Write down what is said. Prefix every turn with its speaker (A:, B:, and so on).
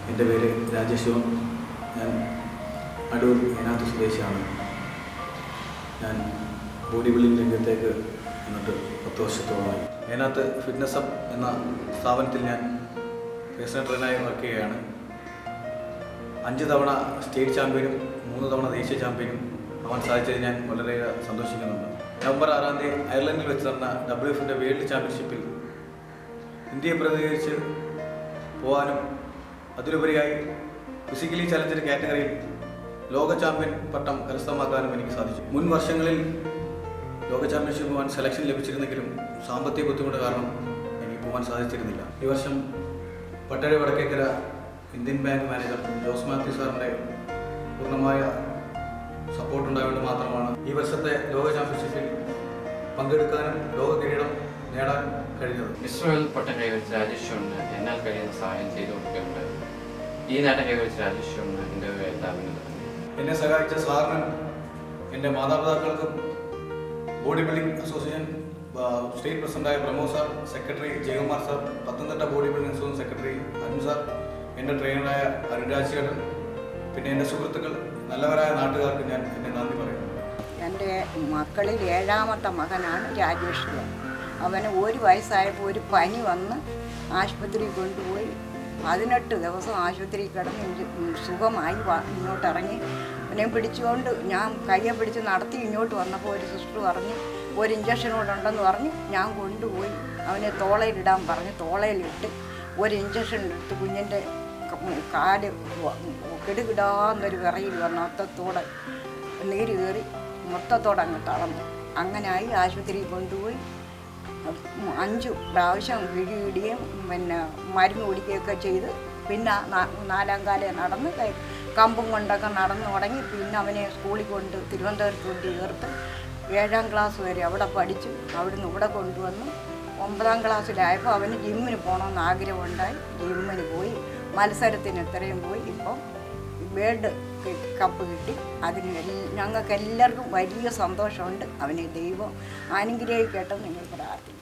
A: എൻ്റെ പേര് രാജേഷ് ശിവൻ ഞാൻ അടൂർ ഏനാത്ത് സ്വദേശിയാണ് ഞാൻ ബോഡി ബിൽഡിംഗ് രംഗത്തേക്ക് എന്നിട്ട് പത്ത് വർഷത്തോളമായി ഏനാത്ത് ഫിറ്റ്നസ് അപ്പ് എന്ന സ്ഥാപനത്തിൽ ഞാൻ പേഴ്സണൽ ട്രെയിനറായി വർക്ക് ചെയ്യുകയാണ് അഞ്ച് തവണ സ്റ്റേറ്റ് ചാമ്പ്യനും മൂന്ന് തവണ ദേശീയ ചാമ്പ്യനും ആവാൻ സാധിച്ചതിൽ ഞാൻ വളരെയേറെ സന്തോഷിക്കുന്നുണ്ട് നവംബർ ആറാം തീയതി അയർലൻഡിൽ വെച്ച് നടന്ന ഡബ്ല്യു എഫിൻ്റെ വേൾഡ് ചാമ്പ്യൻഷിപ്പിൽ ഇന്ത്യയെ പ്രതിനിധീകരിച്ച് പോകാനും അതിലുപരിയായി ഫിസിക്കലി ചലഞ്ചർ കാറ്റഗറിയിൽ ലോക ചാമ്പ്യൻ പട്ടം കരസ്ഥമാക്കാനും എനിക്ക് സാധിച്ചു മുൻ വർഷങ്ങളിൽ ലോക ചാമ്പ്യൻഷിപ്പ് പോകാൻ സെലക്ഷൻ ലഭിച്ചിരുന്നെങ്കിലും സാമ്പത്തിക ബുദ്ധിമുട്ട് കാരണം എനിക്ക് പോകാൻ സാധിച്ചിരുന്നില്ല ഈ വർഷം Pattazhi Vadakkekara Indian bank manager Jose Mathew സാറിൻ്റെ പൂർണ്ണമായ സപ്പോർട്ട് ഉണ്ടായതുകൊണ്ട് മാത്രമാണ് ഈ വർഷത്തെ ലോക ചാമ്പ്യൻഷിപ്പിൽ പങ്കെടുക്കാനും ലോക കിരീടം നേടാൻ കഴിഞ്ഞത്
B: ഇസ്രോയിൽ പൊട്ട കൈവരിച്ച രാജേശ്വറിന് എന്നാൽ കഴിയുന്ന സഹായം ചെയ്തു കൊടുക്കുന്നുണ്ട് ഈ നേട്ടം കൈവരിച്ച രാജേശ്വറിന് എൻ്റെ എല്ലാവരും
A: എന്നെ സഹായിച്ച സാറിനും എൻ്റെ മാതാപിതാക്കൾക്കും ബോഡി ബിൽഡിംഗ് അസോസിയേഷൻ ആ, സ്റ്റേറ്റ് പ്രസിഡന്റായ Pramod sir secretary Jayakumar sir Pathanamthitta body building association secretary Arun sir എൻ്റെ ട്രെയിനറായ അരുൺരാജ് ചേട്ടൻ പിന്നെ എൻ്റെ സുഹൃത്തുക്കൾ നല്ലവരായ നാട്ടുകാർക്ക് ഞാൻ എൻ്റെ നന്ദി പറയുന്നു
C: എൻ്റെ മക്കളിൽ ഏഴാമത്തെ മകനാണ് രാജേഷ് ദേവ്. അവന് ഒരു വയസ്സായപ്പോൾ ഒരു പനി വന്ന് ആശുപത്രിയിൽ കൊണ്ടുപോയി പതിനെട്ട് ദിവസം ആശുപത്രിയിൽ കിടന്ന് ഇഞ്ച- ഉം സുഖമായി വ- ഇങ്ങോട്ട് ഇറങ്ങി അവനെ പിടിച്ചുകൊണ്ട് ഞാൻ കയ്യെ പിടിച്ച് നടത്തി ഇങ്ങോട്ട് വന്നപ്പോൾ ഒരു സിസ്റ്റർ പറഞ്ഞു ഒരു ഇഞ്ചക്ഷൻ കൂടെ ഉണ്ടെന്ന് പറഞ്ഞ് ഞാൻ കൊണ്ടുപോയി അവനെ തോളയിലിടാൻ പറഞ്ഞ് തോളയിലിട്ട് ഒരു ഇഞ്ചക്ഷൻ എടുത്ത് കുഞ്ഞിൻ്റെ ക- കാല് വ- കിടുകിടാന്നൊരു വിറയിൽ വന്ന് മൊത്തത്തോടെ നീര് കയറി മൊത്തത്തോടെ അങ്ങ് തളർന്നു അങ്ങനായി ആശുപത്രിയിൽ കൊണ്ടുപോയി അഞ്ച് പ്രാവശ്യം കിഴിയിടുകയും പിന്നെ മരുന്ന് കുടിക്കുകയൊക്കെ ചെയ്ത് പിന്നെ നാ- നാലാം കാലം നടന്ന് കൈ- കമ്പും കൊണ്ടൊക്കെ നടന്നു തുടങ്ങി പിന്നെ അവനെ സ്കൂളിൽ കൊണ്ട് തിരുവനന്തപുരത്ത് കൊണ്ട് ചേർത്ത് ഏഴാം ക്ലാസ് വരെ അവിടെ പഠിച്ചു അവിടുന്ന് ഇവിടെ കൊണ്ടുവന്നു ഒമ്പതാം ക്ലാസ്സിലായപ്പോൾ അവന് ജിമ്മിന് പോകണമെന്ന് ആഗ്രഹമുണ്ടായി ജിമ്മിന് പോയി മത്സരത്തിന് ഇത്രയും പോയി ഇപ്പം വേൾഡ് കപ്പ് കിട്ടി അതിന് എല്ല- ഞങ്ങൾക്ക് എല്ലാവർക്കും വലിയ സന്തോഷമുണ്ട് അവനെ ദൈവം അനുഗ്രഹിക്കട്ടെ നിങ്ങൾ പ്രാർത്ഥിക്കും